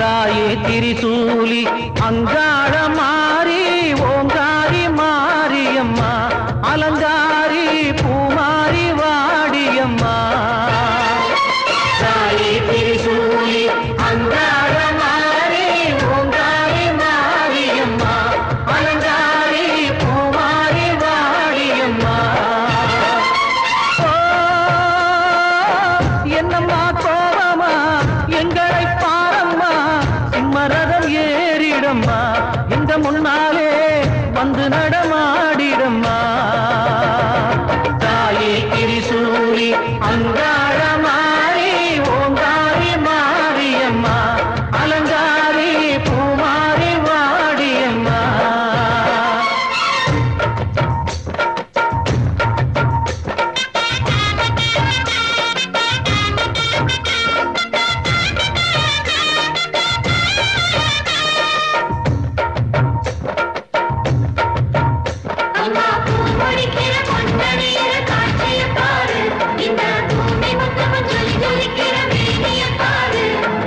தாயே திரிசூலி அங்காள மாறி ஓங்காரி மாரியம்மா அலங்காரி பூமாரி வாடியம்மா தாயே திரிசூலி அங்காள மாறி ஓங்காரி மாரியம்மா அலங்காரி பூமாரி வாடியம்மா ஓ, என்னம்மா கோபமா எங்களை பாரம்மா சிம்மரதம் ஏறிடம்மா இந்த முன்னாலே வந்து நடமாடிடம்மா தாயே திரிசூலி அங்காள மாறி ஓங்காரி மாரியம்மா அலங்காரி பூமாரி வாடியம்மா அம்மா பூ முடிக்கிற பொன்னணியிற காட்சிய பாரு இந்த பூமி மொத்தமும் ஜொலி ஜொலிக்கிற மேனிய பாரு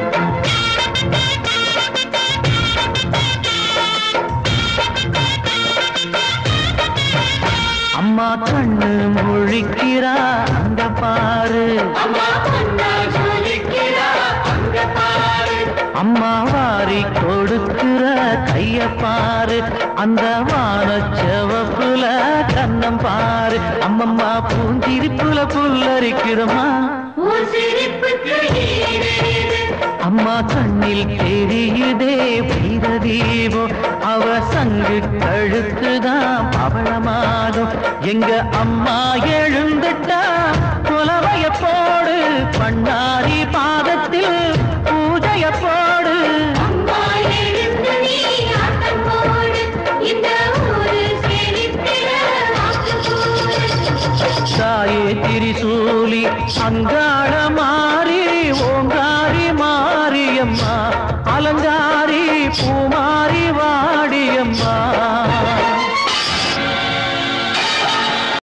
அம்மா கண்ணு முழிக்கிறா அங்க பாரு அம்மா பொன்னா ஜொலிக்கிறா அங்க பாரு அம்மா வாரி கொடுக்கிற கைய பாரு அந்த வான செவப்புல கண்ணம் பாரு அம்மம்மா பூஞ்சிரிப்புல புல்லரிக்கிறமா உன் சிரிப்புக்கு ஈடேது அம்மா கண்ணில் தெரியுதே வீர தீபம் அவ சங்கு கழுத்துதான் பவளமாகும் எங்க அம்மா எழுந்துட்டா குலவைய போடு பண்ணாரி பாதத்தில் பூஜைய போடு அம்மா எழுந்து நீ ஆட்டம் போடு இந்த ஊரு செழித்திட ஆட்டம் போடு தாயே திரிசூலி அங்காள மாறி ஓங்காரி மாரியம்மா அலங்காரி